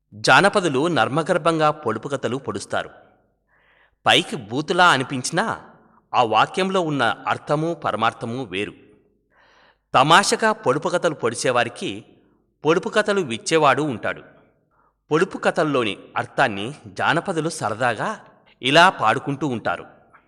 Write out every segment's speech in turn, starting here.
జానపదులు నర్మగర్భంగా పొడుపు కథలు పొడుస్తారు పైకి బూతులా అనిపించినా ఆ వాక్యంలో ఉన్న అర్థము పరమార్థము వేరు తమాషగా పొడుపు కథలు పొడిచేవారికి పొడుపు కథలు విచ్చేవాడు ఉంటాడు పొడుపు కథల్లోని అర్థాన్ని జానపదులు సరదాగా ఇలా పాడుకుంటూ ఉంటారు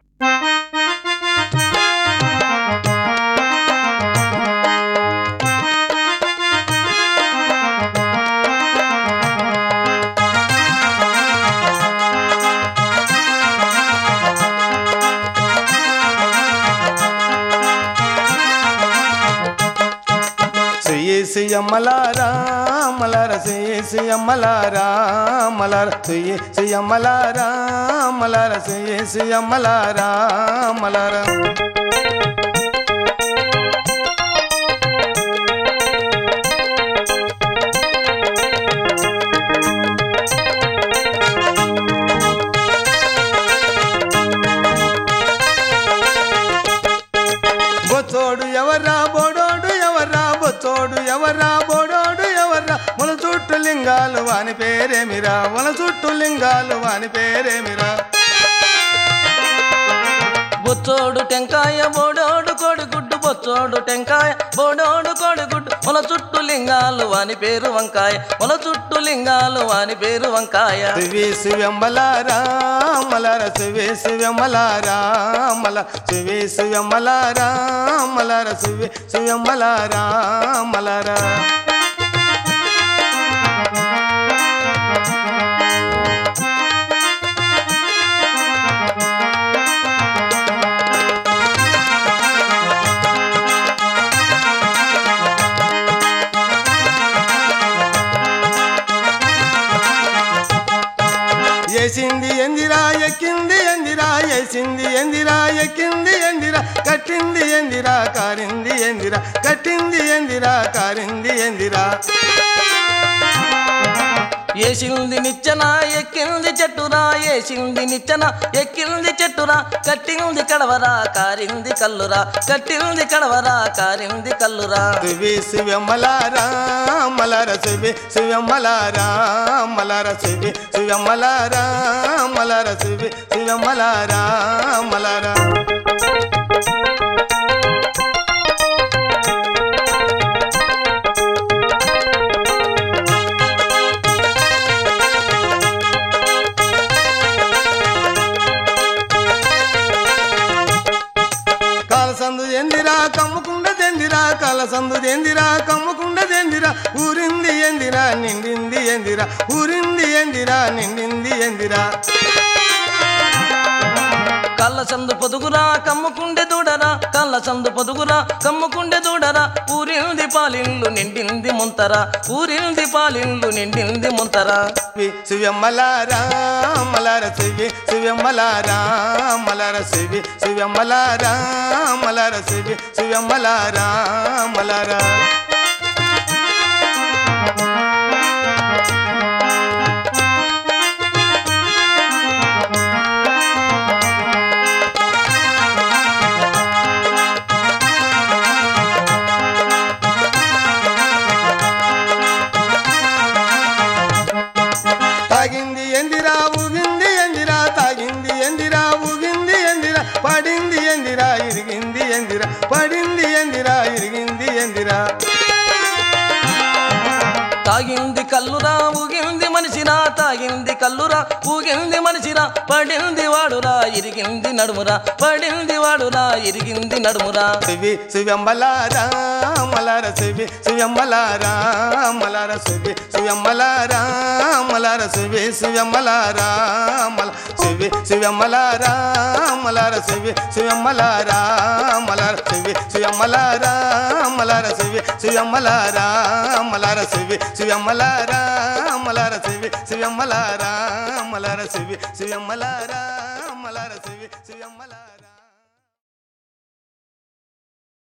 సుయేసి అమ్మలారా మలర సుయేసి అమ్మలారా మలర సుయేసి అమ్మలారా మలర సుయేసి అమ్మలారా మలర బొచ్చోడు ఎవర్రా బోడోడు ఎవర్రా బొచ్చోడు ఎవర్రా బోడోడు ఎవర్రా మన చుట్టూ లింగాలు వాని పేరేమిరా మన చుట్టూ లింగాలు వాని పేరేమిరా బొచ్చోడు టెంకాయ బోడోడు కోడిగుడ్డు బొచ్చోడు టెంకాయ బోడోడు కోడిగుడ్డు మొల చుట్టు లింగాలు వాని పేరు వంకాయ మొల చుట్టు లింగాలు వాని పేరు వంకాయ శివి శివమ్మలారా మలర శివి శివమ్మలారా మల శివి శివమ్మలారా మలర శివి శివమ్మలారా మలరా ఏసింది ఎందిరా ఎక్కింది ఎందిరా ఏసింది ఎందిరా ఎక్కింది ఎందిరా కట్టింది ఎందిరా కారింది ఎందిరా కట్టింది ఎందిరా కారింది ఎందిరా ఏసింది నిచ్చెన ఎక్కింది చెట్టురా ఏసింది నిచ్చెన ఎక్కింది చెట్టురా కట్టింది కడవరా కారింది కల్లురా కట్టింది కడవరా కారింది కల్లురా శివి శివమ్మలారా మలర శివి శివమ్మలారా మలర శివి శివమ్మలారా మలర శివి శివమ్మలారా మలరా కాలసందు ఎందిరా కమ్ముకుండ దెందిరా కాలసందు దెందిరా కమ్ముకుండ దెందిరా ఊరింది ఎందిరా నిండింది ఎందిరా ఊరింది ఎందిరా నిండింది ఎందిరా కళ్ళ సందు పొదుగురా కమ్ముకుండే దూడరా కళ్ళ సందు పొదుగురా కమ్ముకుండే దూడరా ఊరింది పాలిండ్లు నిండింది ముంతరా ఊరింది పాలిండ్లు నిండింది ముంతరా శివి శివమ్మలారా మలర శివి శివమ్మలారా మలర శివి శివమ్మలారా మలర శివి శివమ్మలారా మలరా తాగింది ఎందిరా ఊగింది ఎందిరా తాగింది ఎందిరా ఊగింది ఎందిరా పడింది ఎందిరా ఇరిగింది ఎందిరా పడింది ఎందిరా ఇరిగింది ఎందిరా తాగింది కల్లురా ఊగింది మనిషిరా తాగింది కల్లురా ఊగింది మనిషిరా పడింది వాడురా ఇరిగింది నడుమురా పడింది వాడురా ఇరిగింది నడుమురా శివి శివమ్మలారా మలర శివి శివమ్మలారా మలర శివి శివమ్మలారా మలర శివి శివమ్మలారా మల శివి శివమ్మలారా మలర శివి శివమ్మలారా మలర శివి శివమ్మలారా మలర శివి శివమ్మలారా మలర శివి శివమ్మలారా మలర శివి శివమ్మలారా మలర శివి శివమ్మలారా మలర శివి శివమ్మలారా